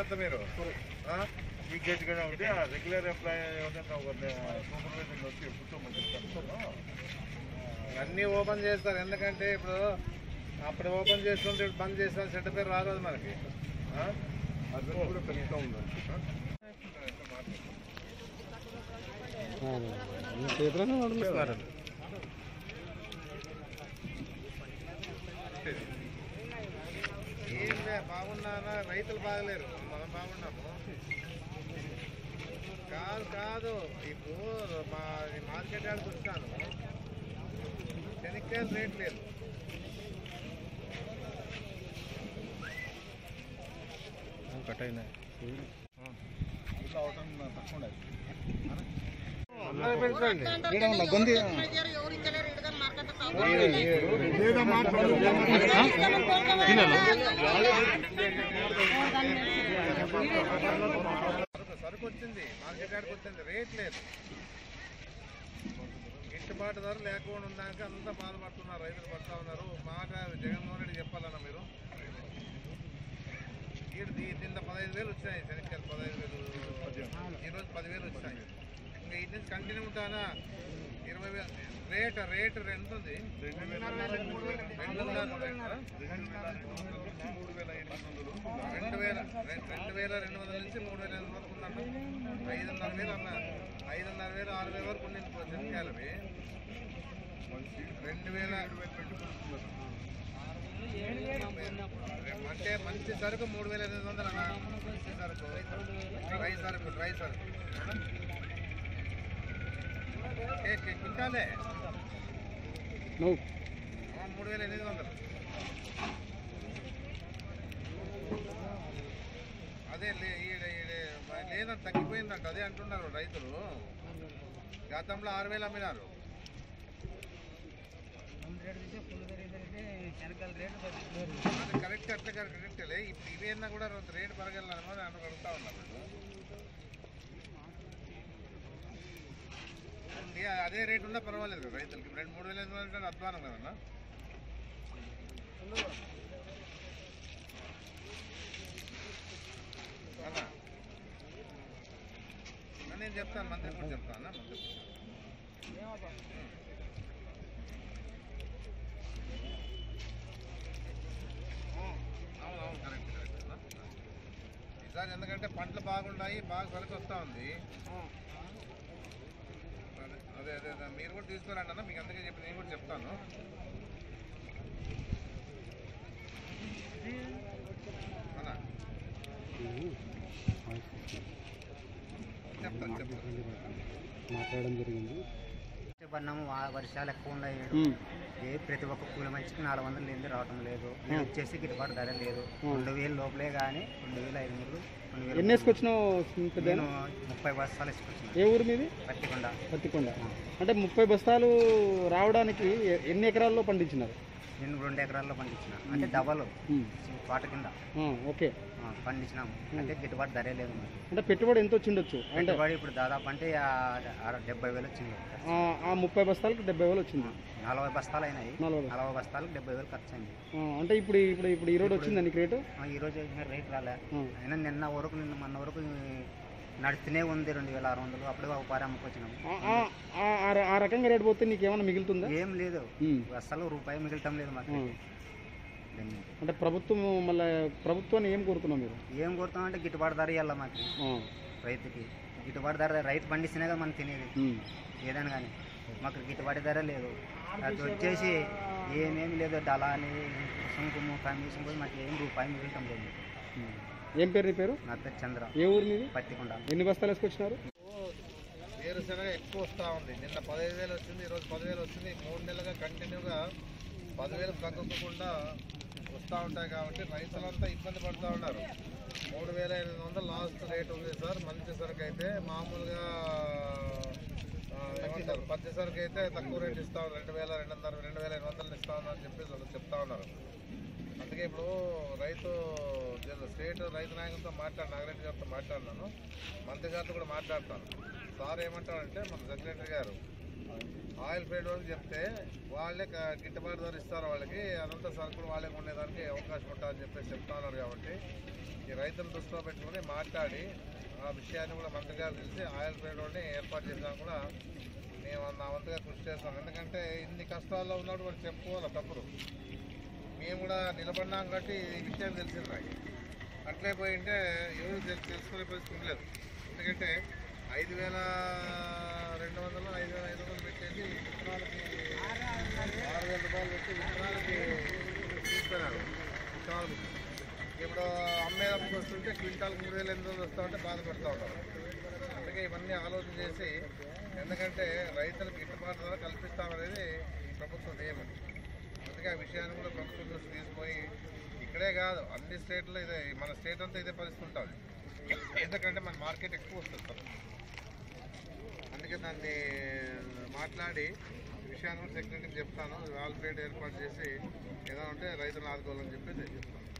అంతా మీరు ఆ? ఈ గట్టిగానే ఉంటే ఆ రెగ్యులర్ ఎంప్లాయీ ఎవరైనా ఒకరిని సూపర్వైజర్ వచ్చి కూర్చోమని చెప్తాను అన్నీ ఓపెన్ చేస్తారు ఎందుకంటే ఇప్పుడు అప్పుడు ఓపెన్ చేస్తుంటే ఇప్పుడు బంద్ చేస్తారు చెడ్డ పేరు రాదు అది మనకి ఆ? అది కూడా పెరుగుతూ ఉందండి చేతిలోనే నడుస్తున్నారు ఏం లే బాగున్నారా రైతులు బాగలేరు మనం బాగున్నాము కాదు కాదు ఇప్పుడు మా ఈ మార్కెట్ యార్డ్కి వచ్చాను శనక్కాయలు రేట్ లేదు కట్ అయినాయి ఇట్లా అవటం తక్కువ ఉండదు అందరూ పెంచండి గొంతి సరుకు సరుకు వచ్చింది మార్కెట్ యార్డ్కి వచ్చింది రేట్ లేదు గిట్టుబాటు ధర లేకుండా ఉన్నాక అంతా బాధపడుతున్నారు రైతులు పడుతూ ఉన్నారు మాట జగన్మోహన్ రెడ్డి చెప్పాలన్నా మీరు ఈడు దీ- నిన్న పదహైదు వేలు వచ్చాయి శనక్కాయలు పదహైదు వేలు ఈరోజు పదివేలు వచ్చాయి ఇంకా ఇది నుంచి కంటిన్యూ ఉంటానా ఇరవై వేలు రేట్ రేట్ ఎంత ఉంది రెండున్నర రేటా? మూడు వేల ఎనిమిది వందలు రెండు వేల రె- రెండు వేల రెండు వందల నుంచి మూడు వేల ఎనిమిది వరకు ఉందంట ఐదున్నర వేలు అన్న ఐదున్నర వేలు ఆరు వేల వరకు ఉండింది శనక్కాయలు అవి రెండు వేల అంటే మంచి సరుకు మూడు వేల ఎనిమిది వందలు అన్న మంచి సరుకు డ్రై సరుకు డ్రై సరుకు ఏ, ఏ, కింటాలే నువ్వు ఆ, మూడు వేల ఎనిమిది వందలు అదే లే ఈడ ఈడ లేదంట తగ్గిపోయిందంట అదే అంటున్నారు రైతులు గతంలో ఆరు వేలు అమ్మినారు అది కరెక్ట్ అట్లా కరెక్ట్లే ఇప్పుడు ఇవేనా కూడా కొంత రేటు పెరగలను అని అని అడుగుతా ఉన్నారు వీళ్ళు. ఉంది, అదే రేటు ఉన్నా పర్వాలేదు కదా రైతులకి రెండు మూడు వేల ఎనిమిది వందలు అంటే అధ్వానం కదన్నా అన్నా నేను చెప్తాను మంత్రి కూడా చెప్తాను అన్న మంత్రి కూడా. అవును అవును కరెక్ట్ కరెక్ట్ అన్న. ఈసారి ఎందుకంటే పంటలు బాగున్నాయి బాగా సరుకు వస్తూ ఉంది అదే అదే అదే అదే. మీరు కూడా తీసుకురండి అన్న మీకు అందుకే చెప్పి నేను కూడా చెప్తాను అన్న చెప్తాను చెప్తాను మాట్లాడడం జరిగింది పడినాము వా- వర్షాలు ఎక్కువ ఉన్నాయి ఉమ్. ఏ ప్రతి ఒక్క కూలి మనిషికి నాలుగు వందలు లేని రావటం లేదు ఇది వచ్చేసి గిట్టుబాటు ధర లేదు రెండు వేలు లోపలే కానీ రెండు వేల ఐదు వందలు రెండు వేలు ఎన్ని వేసుకొచ్చినావు పెద్ద నేను ముప్పై బస్తాలు వేసుకొచ్చిన ఏ ఊరు మీది పత్తికొండ పత్తికొండ అంటే ముప్పై బస్తాలు రావడానికి ఎ- ఎన్ని ఎకరాల్లో పండించినారు నేను రెండు ఎకరాల్లో పండించిన అంటే డబల్ ఉమ్. తోట కింద ఆ, ఓకే ఆ, పండించినాము అంటే గిట్టుబాటు ధరే లేదు మరి అంటే పెట్టుబడి ఎంత వచ్చిండొచ్చు అంటే పెట్టుబడి ఇప్పుడు దాదాపు అంటే ఆ- ఆ డెబ్బై వేలు వచ్చింది ఆ, ఆ ముప్పై బస్తాలకు డెబ్బై వేలు వచ్చింది నలభై బస్తాలు అయినాయి నలభై బస్తాలు. నలభై బస్తాలకు డెబ్బై వేలు ఖర్చు అయింది ఆ, అంటే ఇప్పుడు ఇప్పుడు ఇప్పుడు ఈ రోడ్ వచ్చిందా నీకు రేటు ఆ, ఈ రోజు ఇంకా రేట్ రాలే ఆ. అయినా నిన్న వరకు నిన్న మొన్న వరకు నడుస్తూనే ఉంది రెండు వేల ఆరు వందలు అప్పుడే ఒక పారి అమ్ముకొచ్చినాము ఆ- ఆ- ఆ- ఆ ర- ఆ రకంగా రేట్ పోతే నీకు ఏమైనా మిగులుతుందా ఏం లేదు ఉమ్. అసలు రూపాయి మిగలటం లేదు మాకు ఆ. దాన్ని అంటే ప్రభుత్వం మళ్ళీ ప్రభుత్వాన్ని ఏం కోరుతున్నాం మీరు ఏం కోరుతామంటే గిట్టుబాటు ధర ఇవ్వాలి మాకు ఆ. రైతుకి గిట్టుబాటు ధర రైతు పండిస్తేనే కదా మనం తినేది ఉమ్. ఏదైనా కానీ మాకు గిట్టుబాటు ధర లేదు అది వచ్చేసి ఏమేమి లేదు దళాలి సుంకుము కమిషన్ కూడా మాకు ఏం రూపాయి మిగలటం లేదు ఉమ్. ఏం పేరు నీ పేరు నా పేరు చంద్ర ఏ ఊరు మీది పత్తికొండ ఎన్ని బస్తాలు వేసుకొచ్చినారు వేరుశనగ ఎక్కువ వస్తూ ఉంది నిన్న పదహైదు వేలు వచ్చింది ఈరోజు పదివేలు వచ్చింది మూడు నెలలుగా కంటిన్యూగా పదివేలు తగ్గకుండా వస్తూ ఉంటాయి కాబట్టి రైతులంతా ఇబ్బంది పడుతూ ఉన్నారు మూడు వేల ఎనిమిది వందలు లాస్ట్ రేట్ ఉంది సార్ మంచి సరుకు అయితే మామూలుగా ఆ, ఏమంటారు పచ్చి సరుకు అయితే తక్కువ రేట్ ఇస్తా ఉన్నారు రెండు వేల రెండు వందల రెండు వేల ఎనిమిది వందలు ఇస్తా ఉన్నారని చెప్పేసి వాళ్ళు చెప్తా ఉన్నారు అందుకే ఇప్పుడు రైతు జర స్టేట్ రైతు నాయకులతో మాట్లాడి నాగరెడ్డి గారితో మాట్లాడినాను మంత్రి గారితో కూడా మాట్లాడతాను సార్ ఏమంటారంటే మన సెక్రటరీ గారు ఆయిల్ ఫీల్డ్ వాళ్ళకి చెప్తే వాళ్ళే క- గిట్టుబాటు ధర ఇస్తారు వాళ్ళకి అదంతా సరుకులు వాళ్ళే ఉండేదానికి అవకాశం ఉంటుందని చెప్పేసి చెప్తా ఉన్నారు కాబట్టి ఈ రైతులు దృష్టిలో పెట్టుకుని మాట్లాడి ఆ విషయాన్ని కూడా మంత్రి గారు తెలిసి ఆయిల్ ట్రేడ్ ఏర్పాటు చేసాం కూడా మేము నా వంతుగా కృషి చేస్తాం ఎందుకంటే ఇన్ని కష్టాల్లో ఉన్నప్పుడు కూడా చెప్పుకోవాలి తప్పుడు మేము కూడా నిలబడినాం కాబట్టి ఈ విషయం తెలిసింది నాకు అట్లే పోయింటే ఎవరు తెలు తెలుసుకునే పరిస్థితి ఉండలేదు ఎందుకంటే ఐదు వేల రెండు వందలు ఐదు వేల ఐదు వందలు పెట్టేసి విత్తనాలకి ఆరు వేల రూపాయలు పెట్టి విత్తనాలకి తీసుకున్నారు విత్తనాలు ఇప్పుడు అమ్మేటప్పుడు వస్తుంటే క్వింటాల్ మూడు వేల ఎనిమిది వందలు వస్తూ ఉంటే బాధపడుతూ ఉంటారు అందుకే ఇవన్నీ ఆలోచన చేసి ఎందుకంటే రైతులకు గిట్టుబాటు ధర కల్పిస్తామనేది ఈ ప్రభుత్వం నియమం అందుకే ఆ విషయాన్ని కూడా ప్రభుత్వం దృష్టి తీసుకొని ఇక్కడే కాదు అన్ని స్టేట్లో ఇదే మన స్టేట్ అంతా ఇదే పరిస్థితి ఉంటుంది ఎందుకంటే మన మార్కెట్ ఎక్కువ వస్తుంది సార్ అందుకే దాన్ని మాట్లాడి ఈ విషయాన్ని కూడా సెక్రటరీకి చెప్తాను వాల్ పేడ్ ఏర్పాటు చేసి ఏదో ఉంటే రైతులు ఆదుకోవాలని చెప్పి నేను చెప్తాను